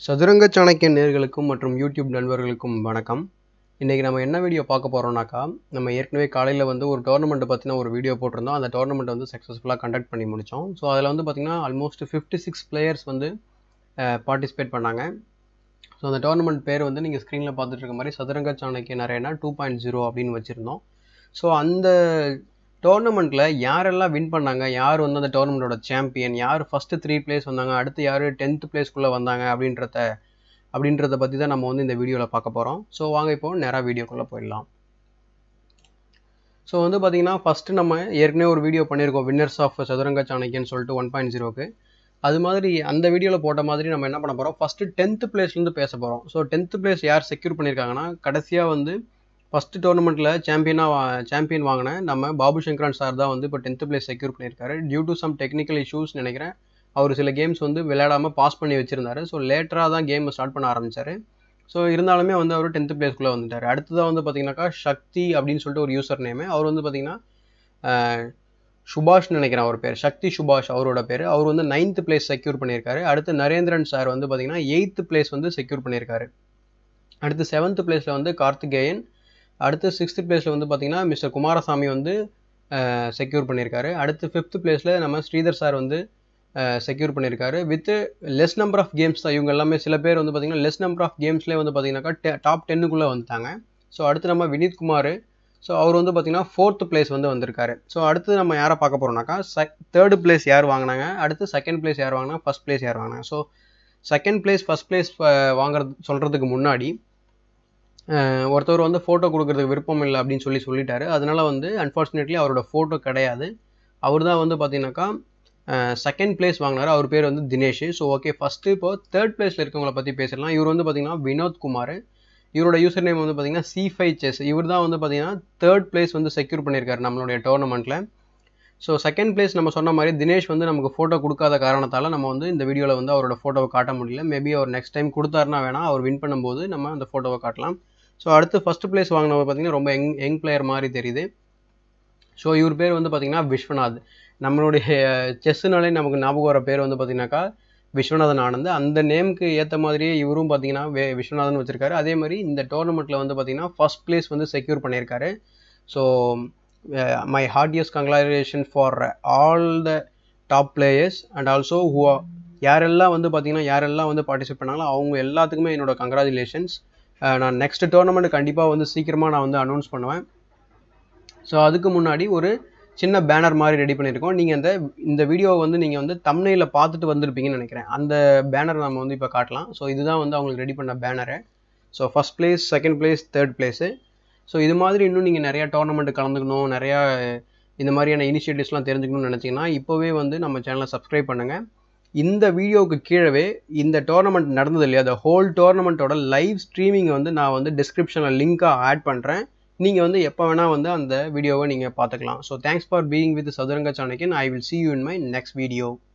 சதுரங்க சாணக்கியன் நேர்களுக்கும் மற்றும் யூடியூப் நண்பர்களுக்கும் வணக்கம் இன்றைக்கி நம்ம என்ன வீடியோ பார்க்க போகிறோம்னாக்கா நம்ம ஏற்கனவே காலையில் வந்து ஒரு டோர்னமெண்ட்டை பற்றின ஒரு வீடியோ போட்டிருந்தோம் அந்த டோர்னமெண்ட் வந்து சக்ஸஸ்ஃபுல்லாக கண்டக்ட் பண்ணி முடித்தோம் ஸோ அதில் வந்து பார்த்திங்கன்னா ஆல்மோஸ்ட் ஃபிஃப்டி சிக்ஸ் பிளேயர்ஸ் வந்து பார்ட்டிசிபேட் பண்ணாங்க ஸோ அந்த டோர்னமெண்ட் பேர் வந்து நீங்கள் ஸ்க்ரீனில் பார்த்துட்டு இருக்க மாதிரி Chathuranga Chanakyan arena two point zero அப்படின்னு வச்சுருந்தோம் ஸோ அந்த டோர்னமெண்ட்டில் யாரெல்லாம் வின் பண்ணாங்க யார் வந்து அந்த டோர்னமெண்ட்டோட சாம்பியன் யார் ஃபஸ்ட்டு த்ரீ பிளேஸ் வந்தாங்க அடுத்து யார் டென்த்து பிளேஸ்க்குள்ளே வந்தாங்க அப்படின்றத அப்படின்றத பற்றி தான் நம்ம வந்து இந்த வீடியோவில் பார்க்க போகிறோம் ஸோ வாங்க இப்போ நேராக வீடியோக்குள்ளே போயிடலாம் ஸோ வந்து பார்த்தீங்கன்னா ஃபஸ்ட்டு நம்ம ஏற்கனவே ஒரு வீடியோ பண்ணியிருக்கோம் வின்னர்ஸ் ஆஃப் சதுரங்க சாணக்கியன்னு சொல்லிட்டு ஒன் பாயிண்ட் ஜீரோக்கு அது மாதிரி அந்த வீடியோவில் போட்ட மாதிரி நம்ம என்ன பண்ண போகிறோம் ஃபஸ்ட்டு டென்த்து பிளேஸ்லேருந்து பேச போகிறோம் ஸோ டென்த்து பிளேஸ் யார் செக்யூர் பண்ணியிருக்காங்கன்னா கடைசியாக வந்து ஃபஸ்ட்டு டோர்னமெண்ட்டில் சாம்பியனாக சாம்பியன் வாங்கின நம்ம பாபு சங்கரன் சார் தான் வந்து இப்போ டென்த்து பிளேஸ் செக்யூர் பண்ணியிருக்காரு due to some technical issues நினைக்கிறேன் அவர் சில கேம்ஸ் வந்து விளையாடாமல் பாஸ் பண்ணி வச்சுருந்தாரு ஸோ லேட்டராக தான் கேம் ஸ்டார்ட் பண்ண ஆரம்பித்தார் ஸோ இருந்தாலுமே வந்து அவர் டென்த்து பிளேஸ்க்குள்ளே வந்துட்டார் அடுத்ததாக வந்து பார்த்தீங்கன்னாக்கா சக்தி அப்படின்னு சொல்லிட்டு ஒரு யூசர் நேமு அவர் வந்து பார்த்தீங்கன்னா சுபாஷ் நினைக்கிறேன் அவர் பேர் சக்தி சுபாஷ் அவரோட பேர் அவர் வந்து நைன்த்து பிளேஸ் செக்யூர் பண்ணியிருக்காரு அடுத்து நரேந்திரன் சார் வந்து பார்த்தீங்கன்னா எயித்து பிளேஸ் வந்து செக்யூர் பண்ணியிருக்காரு அடுத்து செவன்த்து பிளேஸில் வந்து கார்த்திகேயன் அடுத்து சிக்ஸ்த்து பிளேஸில் வந்து பார்த்தீங்கன்னா மிஸ்டர் குமாரசாமி வந்து செக்யூர் பண்ணியிருக்காரு அடுத்து ஃபிஃப்த் பிளேஸில் நம்ம ஸ்ரீதர் சார் வந்து செக்யூர் பண்ணியிருக்காரு with less number of games தான் இவங்க எல்லாமே சில பேர் வந்து பார்த்தீங்கன்னா லெஸ் நம்பர் ஆஃப் கேம்ஸ்லேயே வந்து பார்த்தீங்கன்னாக்கா டாப் டென்னுக்குள்ளே வந்துட்டாங்க ஸோ அடுத்து நம்ம வினீத் குமார் ஸோ அவர் வந்து பார்த்தீங்கன்னா ஃபோர்த் பிளேஸ் வந்து வந்திருக்காரு ஸோ அடுத்து நம்ம யாரை பார்க்க போகிறோம்னாக்கா செக் தேர்டு பிளேஸ் யார் வாங்கினாங்க அடுத்து செகண்ட் பிளேஸ் யார் வாங்கினா ஃபஸ்ட் பிளேஸ் யார் வாங்கினாங்க so second place first place வாங்குறது சொல்கிறதுக்கு முன்னாடி ஒருத்தவர் வந்து ஃபோட்டோ கொடுக்கறதுக்கு விருப்பம் இல்லை அப்படின்னு சொல்லி சொல்லிட்டாரு அதனால வந்து அன்ஃபார்ச்சுனேட்லி அவரோட ஃபோட்டோ கிடையாது அவர் தான் வந்து பார்த்தீங்கன்னாக்கா செகண்ட் பிளேஸ் வாங்கினார் அவர் பேர் வந்து தினேஷ் ஸோ ஓகே ஃபஸ்ட்டு இப்போ தேர்ட் பிளேஸில் இருக்கவங்கள பற்றி பேசிடலாம் இவர் வந்து பார்த்தீங்கன்னா வினோத் குமார் இவரோட யூசர் நேம் வந்து பார்த்தீங்கன்னா சி ஃபைவ் செஸ் இவர் தான் வந்து பார்த்தீங்கன்னா தேர்ட் பிளேஸ் வந்து செக்யூர் பண்ணியிருக்காரு நம்மளுடைய டோர்னமெண்ட்டில் ஸோ செகண்ட் பிளேஸ் நம்ம சொன்ன மாதிரி தினேஷ் வந்து நமக்கு ஃபோட்டோ கொடுக்காத காரணத்தால் நம்ம வந்து இந்த வீடியோவில் வந்து அவரோட ஃபோட்டோவை காட்ட முடியல மேபி அவர் நெக்ஸ்ட் டைம் கொடுத்தாருனா வேணால் அவர் வின் பண்ணும்போது நம்ம அந்த ஃபோட்டோவை காட்டலாம் ஸோ அடுத்து ஃபஸ்ட் பிளேஸ் வாங்கினவர் பார்த்தீங்கன்னா ரொம்ப யங் யங் பிளேயர் மாதிரி தெரியுது ஸோ இவர் பேர் வந்து பார்த்தீங்கன்னா விஸ்வநாத் நம்மளுடைய செஸ்ஸுனாலே நமக்கு ஞாபகம் வர பேர் வந்து பார்த்தீங்கன்னாக்கா விஸ்வநாதன் ஆனந்த் அந்த நேமுக்கு ஏற்ற மாதிரியே இவரும் பார்த்தீங்கன்னா வே விஸ்வநாதன் வச்சுருக்காரு அதே மாதிரி இந்த டோர்னமெண்ட்டில் வந்து பார்த்தீங்கன்னா ஃபஸ்ட் பிளேஸ் வந்து செக்யூர் பண்ணியிருக்காரு so my heartiest congratulation for all the top players and also who யாரெல்லாம் வந்து பார்த்தீங்கன்னா யாரெல்லாம் வந்து பார்ட்டிசிபேட் பண்ணாங்களோ அவங்க எல்லாத்துக்குமே என்னோட கங்க்ராச்சுலேஷன்ஸ் நான் நெக்ஸ்ட் டோர்னமெண்ட் கண்டிப்பாக வந்து சீக்கிரமாக நான் வந்து அனௌன்ஸ் பண்ணுவேன் ஸோ அதுக்கு முன்னாடி ஒரு சின்ன பேனர் மாதிரி ரெடி பண்ணியிருக்கோம் நீங்கள் அந்த இந்த வீடியோவை வந்து நீங்கள் வந்து தமிழில் பார்த்துட்டு வந்திருப்பீங்கன்னு நினைக்கிறேன் அந்த பேனர் நம்ம வந்து இப்போ காட்டலாம் ஸோ இதுதான் வந்து அவங்களுக்கு ரெடி பண்ண banner so first place second place third place so இது மாதிரி இன்னும் நீங்கள் நிறையா டோர்னமெண்ட் கலந்துக்கணும் நிறையா இந்த மாதிரியான இனிஷியேட்டிவ்ஸ்லாம் தெரிஞ்சுக்கணும்னு நினச்சிங்கன்னா இப்போவே வந்து நம்ம சேனலை சப்ஸ்கிரைப் பண்ணுங்கள் இந்த வீடியோவுக்கு கீழவே இந்த டோர்னமெண்ட் நடந்தது இல்லையா அந்த ஹோல் டோர்னமெண்ட்டோட லைவ் ஸ்ட்ரீமிங் வந்து நான் வந்து டிஸ்கிரிப்ஷனில் லிங்காக ஆட் பண்ணுறேன் நீங்கள் வந்து எப்போ வேணால் வந்து அந்த வீடியோவை நீங்கள் பார்த்துக்கலாம் so thanks for being with Chathuranga Chanakyan I will see you in my next video